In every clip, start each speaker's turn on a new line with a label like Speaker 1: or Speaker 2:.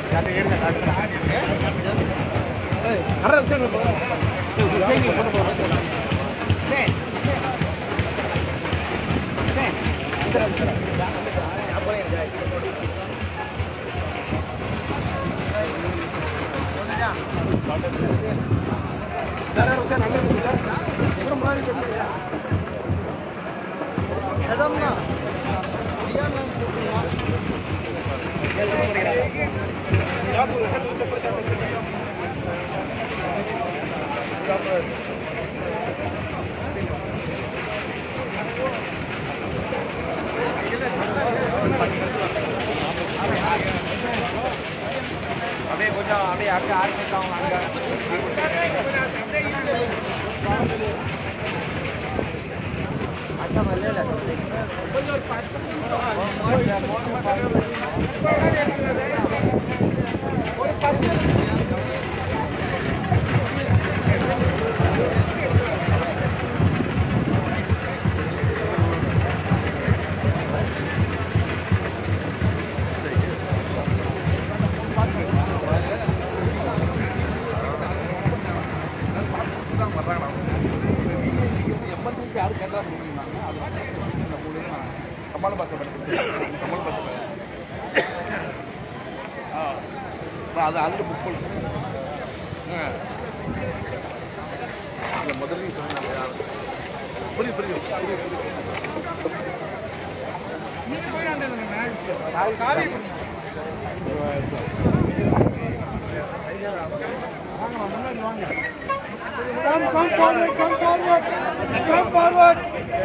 Speaker 1: அப்படியே கொஞ்சம் அப்படியே அங்க ஆரம்பிச்சாங்க அங்க எமர்ஜென்சி யாரும் கேட்டா முடியுமாங்க அது வந்து இந்த மூலையில நான் கமால பாஸ் கமால பாஸ் ஆ நான் அது அங்கே புக் பண்ணுறேன் இல்லை முதல்ல சொன்னாங்க புரியுது புரியுது புரியுது புரியுது காவி Come, come forward, come forward, come forward.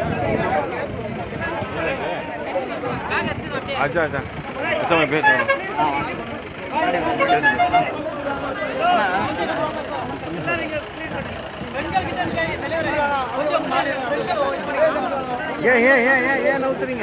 Speaker 2: अच्छा अच्छा अच्छा मैं भेज रहा हूँ
Speaker 1: ஏன் ஏன் ஏன் ஏன் ஏன் நவுத்துறீங்க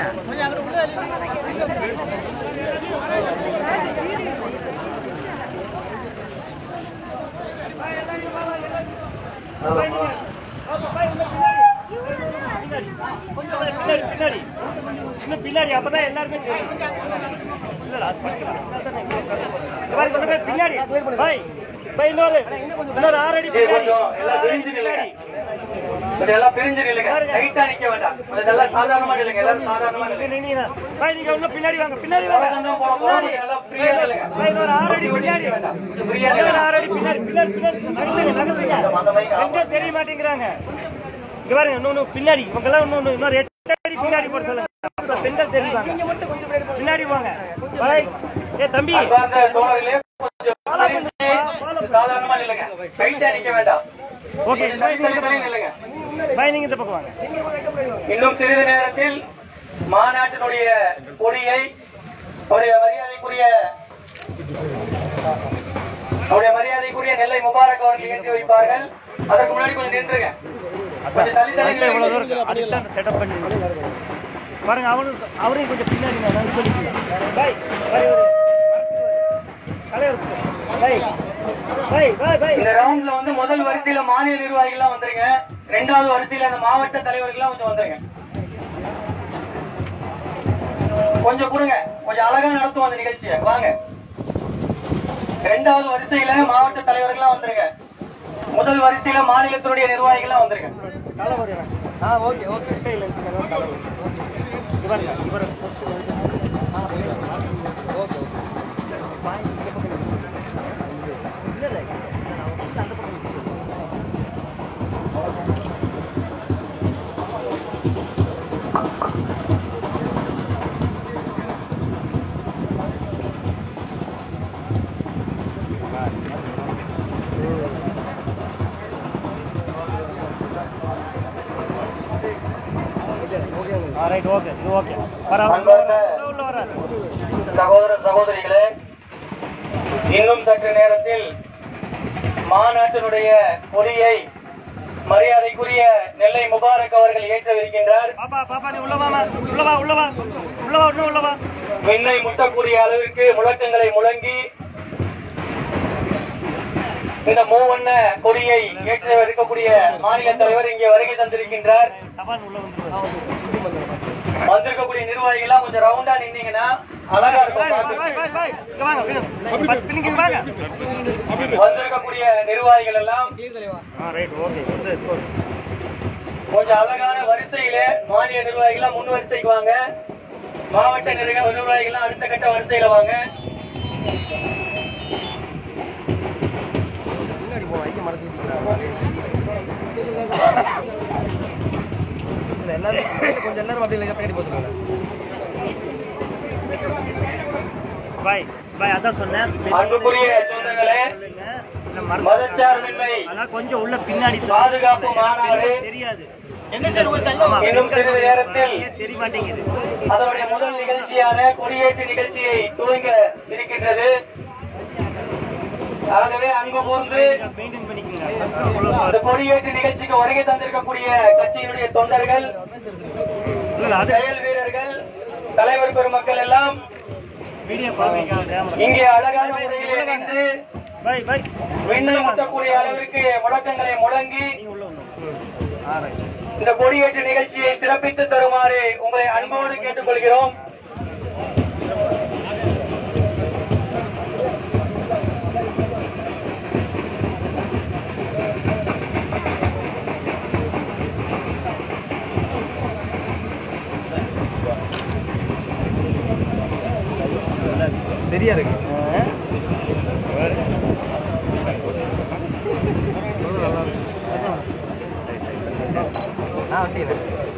Speaker 3: பின்னாடி பின்னாடி இன்னும் பின்னாடி அப்பதான் எல்லாருமே தெரியும் இல்லடா, அது படிக்கலாம். அதானே இங்க உட்கார்ந்து. இந்த மாதிரி கொண்டு போய் பின்னாடி பாய் பாய் இன்னொரு இன்னொரு ஆறு அடி பின்னாடி
Speaker 4: கொஞ்சம் எல்லாம் பிரிஞ்சு நில்லுங்க கொஞ்சம் எல்லாம் பிரிஞ்சு நில்லுங்க டைட்டா நிக்க வேண்டாம் கொஞ்சம் நல்லா சாதாரணமா நில்லுங்க எல்லாரும் சாதாரணமா
Speaker 3: இங்க
Speaker 4: நில்லுங்க
Speaker 3: நின்னீங்க. பாய் நீங்க இன்னும் பின்னாடி வாங்க பின்னாடி வாங்க
Speaker 4: கொஞ்சம் போக போக
Speaker 3: பின்னாடி.
Speaker 4: நல்லா ஃப்ரீயா நில்லுங்க
Speaker 3: பாய் இன்னொரு ஆறு அடி பின்னாடி
Speaker 4: கொஞ்சம் ஃப்ரீயா
Speaker 3: இன்னொரு
Speaker 4: நில்லுங்க
Speaker 3: ஆறு அடி பின்னாடி பின்னாடி பின்னாடி நகர்த்துங்க நகர்த்துங்க எங்க தெரிய மாட்டேங்கிறாங்க இங்க பாருங்க இன்னொன்னு பின்னாடி இவங்க எல்லாம் இன்னொன்னு இன்னொரு எட்டு அடி பின்னாடி போட சொல்லுங்க அப்ப பெண்கள் தெரியுவாங்க பின்னாடி வாங்க பாய் ஏ தம்பி
Speaker 4: அன்பார்ந்த தோழர்களே கொஞ்சம் பிரிஞ்சு சாதாரணமா நில்லுங்க டைட்டா நிக்க வேண்டாம்
Speaker 3: ஓகே
Speaker 4: கொஞ்சம் தள்ளி தள்ளி தள்ளி நில்லுங்க
Speaker 3: பாய் நீங்க இந்த பக்கம் வாங்க
Speaker 4: இன்னும் சிறிது நேரத்தில் மாநாட்டினுடைய கொடியை அவருடைய மரியாதைக்குரிய அவருடைய மரியாதைக்குரிய நெல்லை முபாரக் அவர்கள் ஏற்றி வைப்பார்கள் அதற்கு முன்னாடி கொஞ்சம் நின்றுங்க கொஞ்சம் தள்ளி தள்ளி
Speaker 3: அதுல இவ்வளவு
Speaker 4: நில்லுங்க.
Speaker 3: தூரம் அதுதான் செட்டப் பண்ணி பாருங்க அவனும் அவரையும் கொஞ்சம் பின்னாடி நான் சொல்லிக்கிறேன் பாய் பாய் ஒரு தலைவர் பாய் பாய் பாய் பாய்
Speaker 4: இந்த ரவுண்ட்ல வந்து முதல் வரிசையில மாநில நிர்வாகிகள் வந்துருங்க ரெண்டாவது வரிசையில அந்த மாவட்ட தலைவர்கள் கொஞ்சம் வந்துருங்க கொஞ்சம் கொடுங்க கொஞ்சம் அழகா நடத்துவோம் அந்த நிகழ்ச்சியை வாங்க ரெண்டாவது வரிசையில மாவட்ட தலைவர்கள்லாம் வந்துருங்க முதல் வரிசையில மாநிலத்தினுடைய நிர்வாகிகள் வந்துருங்க
Speaker 3: தலைவர் ஆ ஓகே ஓகே சரி தலைவர் இவர் இவர் ஓகே பாய் இந்த பக்கம் இல்ல இல்ல அந்த பக்கம் ரைட் ஓகே இது ஓகே வர
Speaker 4: அன்பார்ந்த
Speaker 3: உள்ள வராரு
Speaker 4: சகோதர சகோதரிகளே இன்னும் சற்று நேரத்தில் மாநாட்டினுடைய கொடியை மரியாதைக்குரிய நெல்லை முபாரக் அவர்கள் ஏற்றவிருக்கின்றார்
Speaker 3: பாப்பா பாப்பா நீ உள்ள வாமா உள்ள வா உள்ள வா உள்ள வா இன்னும் உள்ள வா
Speaker 4: விண்ணை முட்டக்கூடிய அளவிற்கு முழக்கங்களை முழங்கி இந்த மூவண்ண கொடியை ஏற்ற இருக்கக்கூடிய மாநில தலைவர் இங்கே வருகை தந்திருக்கின்றார்
Speaker 3: தபான் உள்ள வந்து
Speaker 4: வந்திருக்கக்கூடிய நிர்வாகிகள் எல்லாம் கொஞ்சம் ரவுண்டா நின்னீங்கன்னா அழகா இருக்கும்
Speaker 3: பாய்,
Speaker 4: பார்க்க.
Speaker 3: பாய், பாய், பாய். இங்க வாங்க, வினு. பத்து பின்னுக்கு இங்க வாங்க.
Speaker 4: வந்திருக்கக்கூடிய நிர்வாகிகள் எல்லாம்
Speaker 3: ஆ, ரைட், ஓகே. வந்து, போ.
Speaker 4: கொஞ்சம் அழகான வரிசையில மாநில நிர்வாகிகள் முன் வரிசைக்கு வாங்க மாவட்ட நிர்வாக நிர்வாகிகள் அடுத்த கட்ட வரிசையில வாங்க
Speaker 1: கொஞ்சம் எல்லாரும் அப்படி இல்லை பின்னாடி போட்டுருக்காங்க
Speaker 3: பாய், பாய், அதான் சொன்னேன்.
Speaker 4: அன்புக்குரிய சொந்தங்களே
Speaker 3: சொல்லுங்க. இல்ல, மறந்து-
Speaker 4: மதச்சார்பின்மை
Speaker 3: அதெல்லாம் கொஞ்சம் உள்ள பின்னாடி
Speaker 4: பாதுகாப்பு மாநாடு
Speaker 3: தெரியாது
Speaker 4: ஆமா, இன்னும் சிறிது நேரத்தில்
Speaker 3: தெரிய மாட்டேங்குது
Speaker 4: அதனுடைய முதல் நிகழ்ச்சியான கொடியேற்று நிகழ்ச்சியை துவங்க இருக்கின்றது ஆகவே அன்பு கூர்ந்து
Speaker 3: மெயின்டைன் பண்ணிக்கோங்க
Speaker 4: இந்த கொடியேற்று நிகழ்ச்சிக்கு வருகை தந்திருக்கக்கூடிய கட்சியினுடைய தொண்டர்கள்
Speaker 3: இல்ல, அது
Speaker 4: செயல் வீரர்கள் தலைவர் பெருமக்கள் எல்லாம்
Speaker 3: வீடியோ பாப்பீங்க
Speaker 4: இங்கே அழகான முறையிலே நின்று
Speaker 3: பாய் பாய்
Speaker 4: விண்ணை முட்டக்கூடிய அளவிற்கு முழக்கங்களை முழங்கி
Speaker 3: நீங்க உள்ள ஒண்ணு ஆ ரைட்
Speaker 4: இந்த கொடியேற்று நிகழ்ச்சியை சிறப்பித்து தருமாறு உங்களை அன்போடு கேட்டுக்கொள்கிறோம்
Speaker 1: சரியா இருக்கு ஆ வண்டி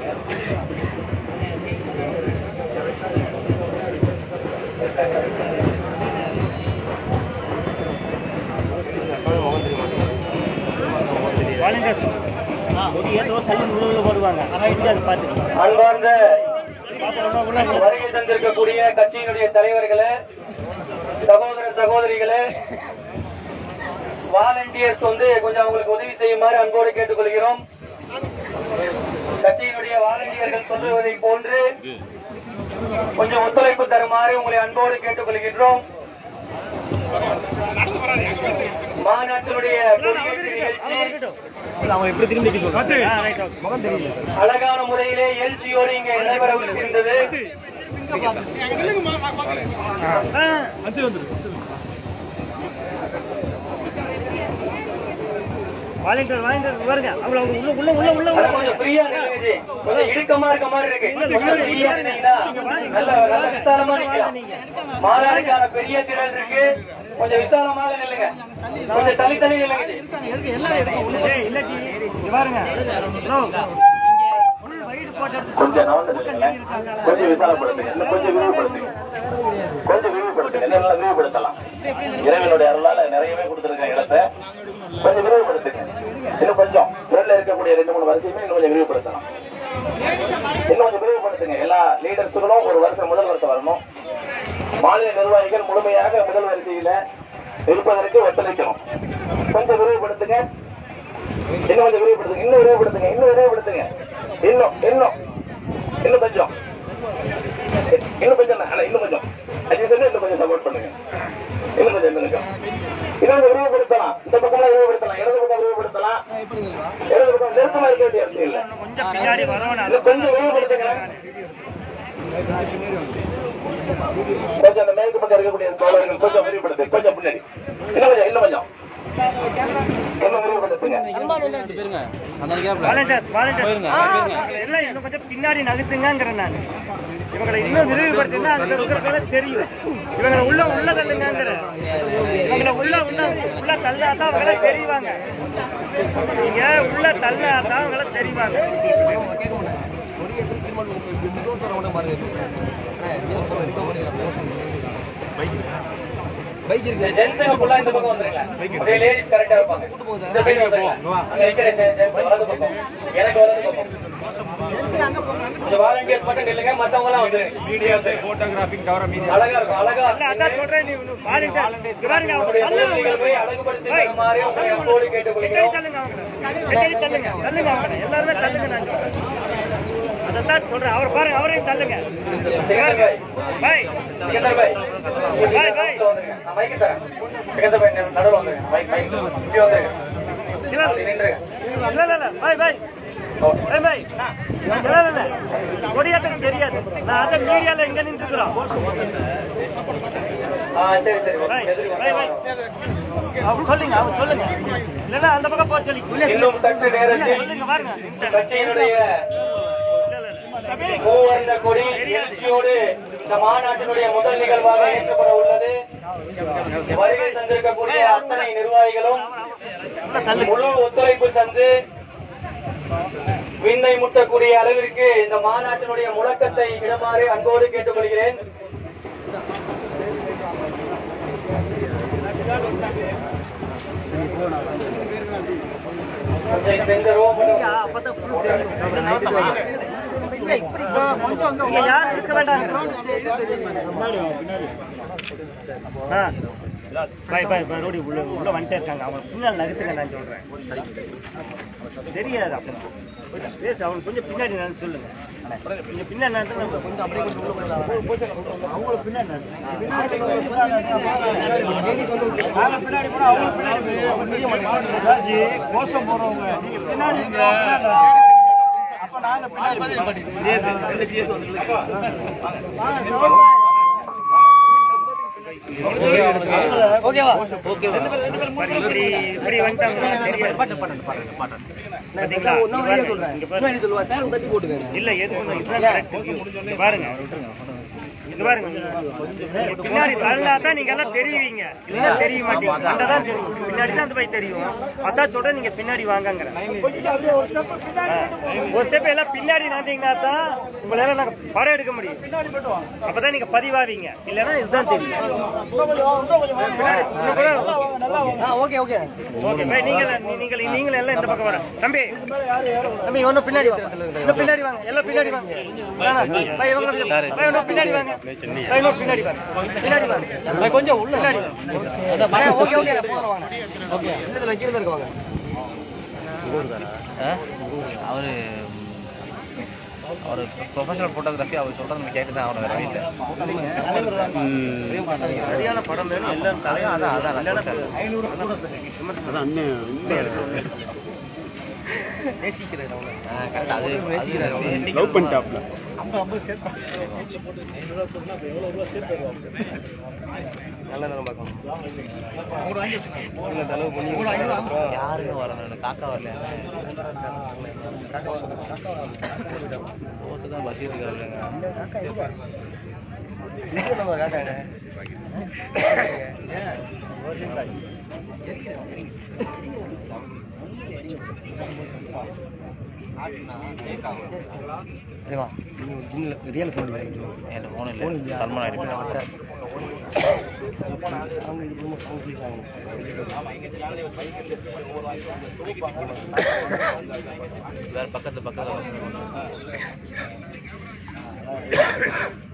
Speaker 3: வாலண்டியர்ஸ் கொடி ஏற்றோ சல்லி உள்ள உள்ள போடுவாங்க கொஞ்சம் அது பார்த்துக்கோங்க
Speaker 4: அன்பார்ந்த
Speaker 3: பாப்பா உள்ள உள்ள
Speaker 4: வருகை தந்திருக்கக்கூடிய கட்சியினுடைய தலைவர்களே சகோதர சகோதரிகளே வாலண்டியர்ஸ் வந்து கொஞ்சம் அவங்களுக்கு உதவி செய்யுமாறு அன்போடு கேட்டுக்கொள்கிறோம் கட்சியினுடைய வாலண்டியர்கள் சொல்லுவதை போன்று கொஞ்சம் ஒத்துழைப்பு தருமாறு உங்களை அன்போடு கேட்டுக்கொள்கின்றோம் மாநாட்டினுடைய கொடியேற்று நிகழ்ச்சி
Speaker 1: அவங்க எப்படி திரும்பி நிக்க சொல்றாங்க
Speaker 3: ஆ ரைட் ஓகே
Speaker 1: முகம் தெரியல
Speaker 4: அழகான முறையிலே எழுச்சியோடு இங்கே நடைபெறவிருக்கின்றது
Speaker 3: ஆ வாலண்டியர் வாலண்டியர் வருங்க அவங்கள உள்ள உள்ள உள்ள உள்ள
Speaker 4: அது
Speaker 3: உள்ள
Speaker 4: கொஞ்சம் ஃப்ரீயா நில்லுங்க கொஞ்சம் இடுக்கமா இருக்க மாதிரி இருக்கு கொஞ்சம் ஃப்ரீயா நின்னீங்கன்னா நல்ல நல்ல விசாலமா நிக்கலாம் மாநாடுக்கான பெரிய திரள் இருக்கு கொஞ்சம் விசாலமாக நில்லுங்க கொஞ்சம் தள்ளி தள்ளி நில்லுங்க ஜி.
Speaker 3: ஏய் இல்ல ஜி இங்க பாருங்க ப்ரோ ஃபுல் வைடு போட்டு
Speaker 5: கொஞ்சம் நவந்து நில்லுங்களேன். கொஞ்சம் விசாலப்படுத்துங்க இன்னும் கொஞ்சம் விரிவுபடுத்துங்க கொஞ்சம் விரிவுபடுத்துங்க இன்னும் நல்லா விரிவுபடுத்தலாம் இறைவனுடைய அருளால நிறையவே கொடுத்திருக்க இடத்தை கொஞ்சம் விரிவுபடுத்துங்க இன்னும் கொஞ்சம் ஃப்ரெண்ட்ல இருக்கக்கூடிய ரெண்டு மூணு வரிசையுமே இன்னும் கொஞ்சம் விரிவுபடுத்தலாம் இன்னும் கொஞ்சம் விரிவுபடுத்துங்க எல்லா லீடர்ஸுகளும் ஒரு வருஷம் முதல் வருஷம் வரணும் மாநில நிர்வாகிகள் முழுமையாக முதல் வரிசையில இருப்பதற்கு ஒத்துழைக்கணும் கொஞ்சம் விரிவுபடுத்துங்க இன்னும் கொஞ்சம் விரிவுபடுத்துங்க இன்னும் விரிவுபடுத்துங்க இன்னும் விரிவுபடுத்துங்க இன்னும் இன்னும் இன்னும் கொஞ்சம் இன்னும் கொஞ்சம் அண்ணா, இன்னும் கொஞ்சம் அஜய் சார் இன்னும் கொஞ்சம் சப்போர்ட் பண்ணுங்க இன்னும் கொஞ்சம் இன்னும் கொஞ்சம் இன்னும் கொஞ்சம் விரிவுபடுத்தலாம் இந்த பக்கம்லாம் விரிவுபடுத்தலாம் இடது பக்கம் விரிவுபடுத்தலாம் இடது பக்கம் நெருக்கமா இருக்க வேண்டிய அவசியம் இல்லை
Speaker 3: கொஞ்சம் பின்னாடி வரணும்
Speaker 5: இன்னும் கொஞ்சம் விரிவுபடுத்துங்க கொஞ்சம் அந்த மேற்கு பக்கம் இருக்கக்கூடிய தோழர்கள் கொஞ்சம் விரிவுபடுத்து கொஞ்சம் பின்னாடி இன்னும் கொஞ்சம் இன்னும் கொஞ்சம் இன்னும் விரிவுபடுத்துங்க
Speaker 3: வாலண்டியர்ஸ் வாலண்டியர்ஸ் எல்லாம் இன்னும் கொஞ்சம் பின்னாடி நகர்த்துங்கிறேன் நான் இவங்களை இன்னும் விரிவுபடுத்தினா அதுல இருக்கிறவங்க தெரியும் இவங்களை உள்ள உள்ள தள்ளுங்கிற இவங்களை உள்ள உள்ள உள்ள தள்ளாதான் அவங்கள தெரிவாங்க நீங்க உள்ள தள்ளாதான் அவங்கள தெரிவாங்க
Speaker 1: பைக்
Speaker 4: இந்த
Speaker 1: இருக்கு
Speaker 4: ஜென்ஸுங்க ஃபுல்லா இந்த பக்கம் வந்துருங்க அப்படியே லேடிஸ் கரெக்டா இருப்பாங்க இந்த சைடு வந்துருங்க அங்க இருக்கிற ஜென்ஸ் வலது பக்கம் எனக்கு வலது பக்கம் கொஞ்சம் வாலண்டியர்ஸ் மட்டும் நில்லுங்க மத்தவங்க எல்லாம் வந்துருங்க
Speaker 2: வீடியோஸ் போட்டோகிராஃபிங் கவர மீடியா
Speaker 4: அழகா இருக்கும் அழகா
Speaker 3: இல்ல, அதான் சொல்றேன் நீ வாலண்டியர்ஸ் இங்க பாருங்க அவங்க
Speaker 4: உங்களுடைய
Speaker 3: தள்ளுங்க
Speaker 4: முதல் நிகழ்வை அழகுபடுத்தி தருமாறு உங்களை அன்போடு
Speaker 3: எட்டடி
Speaker 4: கேட்டுக்கொள்கிறோம்
Speaker 3: தள்ளுங்க அவங்கள எட்டடி தள்ளுங்க தள்ளுங்க அவங்கள எல்லாருமே தள்ளுங்க நான் அதைத்தான் சொல்றேன் அவர் பாருங்க அவரையும் தள்ளுங்க
Speaker 4: சிகந்தர் பாய்
Speaker 3: பாய்
Speaker 4: சிகந்தர் பாய்
Speaker 3: பாய், பாய்.
Speaker 4: வந்துருங்க நான் மைக்கு தரேன் சிகந்தர் பாய் நடுவில் வந்துருங்க மைக் மைக் இப்படி வந்துருங்க
Speaker 3: இல்ல
Speaker 4: அப்படி நின்றுங்க
Speaker 3: இல்ல இல்ல பாய் பாய் பாய் பாய் இல்ல, இல்ல, இல்ல. கொடியேற்றம் தெரியாது நான் அதான் மீடியால எங்க நின்றுக்கிறோம்
Speaker 4: ஆ சரி சரி
Speaker 3: வை, வை, வை. அவங்க சொல்லுங்க அவங்க சொல்லுங்க இல்லன்னா அந்த பக்கம் போக சொல்லி
Speaker 4: இன்னும் சற்று நேரத்தில்
Speaker 3: சொல்லுங்க பாருங்க இந்த-
Speaker 4: கட்சியினுடைய
Speaker 3: இல்ல, இல்ல, இல்ல.
Speaker 4: மூவர்ண கொடி எழுச்சியோடு இந்த மாநாட்டினுடைய முதல் நிகழ்வாக ஏற்கப்பட உள்ளது வருகை தந்திருக்கக்கூடிய அத்தனை நிர்வாகிகளும் முழு ஒத்துழைப்பு தந்து விண்ணை முட்டக்கூடிய அளவிற்கு இந்த மாநாட்டினுடைய முழக்கத்தை இடமாறு அன்போடு கேட்டுக்கொள்கிறேன் கொஞ்சம் இப்ப இந்த row மட்டும்
Speaker 3: அப்பதான் full தெரியும். அப்புறம் நவுத்தமா? இங்க யாரும் இருக்க வேண்டாம் ஆ. பை, பை, பை, ரோடி உள்ள உள்ள வந்துட்டே இருக்காங்க அவங்க பின்னால் நகர்த்துங்க நான் சொல்றேன் தெரியாது அப்ப போயிட்டா. பேசு அவனுக்கு கொஞ்சம் பின்னாடி நான் சொல்லுங்க கொஞ்சம் பின்னாடி நடந்து நம்ம கொஞ்சம் அப்படியே கொஞ்சம் உள்ள போயிடலாம். அவங்கள பின்னாடி நடந்து. நாங்க பின்னாடி போனா அவங்க பின்னாடி போய் அவங்க தெரிய மாட்டேங்குது. மோசம் போறவங்க நீங்க பின்னாடி போங்க. அப்ப நாங்க பின்னாடி போறோம். ஓகேவா இப்படி இப்படி வந்துட்டாங்க தெரியாது பாத்தீங்களா? இங்க பாருங்க. இல்ல எது ஒண்ணும் இதுதான் correct. இங்க பாருங்க அவரை விட்டுருங்க. இங்க பாருங்க இங்க பின்னாடி தள்ளா தான் நீங்க எல்லாம் தெரியுவீங்க இல்ல தெரிய மாட்டீங்க அந்த தான் தெரியும் பின்னாடி தான் அந்த போய் தெரியும் அதான் சொல்றேன் நீங்க பின்னாடி வாங்கங்கிற ஒரு ஸ்டெப் எல்லாம் பின்னாடி நடந்தீங்கன்னா தான் உங்களால நாங்க படம் எடுக்க முடியும் அப்பதான் நீங்க பதிவாவீங்க இல்லன்னா இதுதான் தெரியும் ஓகே ஓகே ஓகே பை நீங்க நீங்கள் நீங்கள் எல்லாம் இந்த பக்கம் வர தம்பி தம்பி ஒன்னும் பின்னாடி வாங்க இன்னும் பின்னாடி வாங்க எல்லாம் பின்னாடி வாங்க வேணாம். பை, இவங்க கொஞ்சம் பை, இன்னும் பின்னாடி வாங்க பை, இன்னும் பின்னாடி வாங்க பின்னாடி வாங்க பை, கொஞ்சம் உள்ள பின்னாடி வாங்க ஓகே ஓகே ஓகே இதுல கீழ இருக்க வாங்க
Speaker 2: அவரு அவர் ப்ரொஃபஷனல் ஃபோட்டோகிராஃபி அவர் சொல்றது நம்ம கேட்டு தான் ஆகணும் வேற வீட்டில்
Speaker 3: சரியான படம் வேணும் எல்லாம் தலையா
Speaker 2: அதான் அதான் அதான்
Speaker 3: நேசிக்கிறது அவனை
Speaker 2: ஆ, correct. அது நேசிக்கிறாரு
Speaker 1: லவ் பண்ணிட்டாப்ல
Speaker 3: நல்ல நேரம் பார்க்கணும்
Speaker 2: யாருங்க வரணும் காக்கா வரல தான் பசீர் இருக்காருங்க
Speaker 3: ரியல் போன்
Speaker 2: என்கிட்ட ஃபோன் இல்லை சல்மான் ஆகிட்டு வேற பக்கத்து பக்கத்துல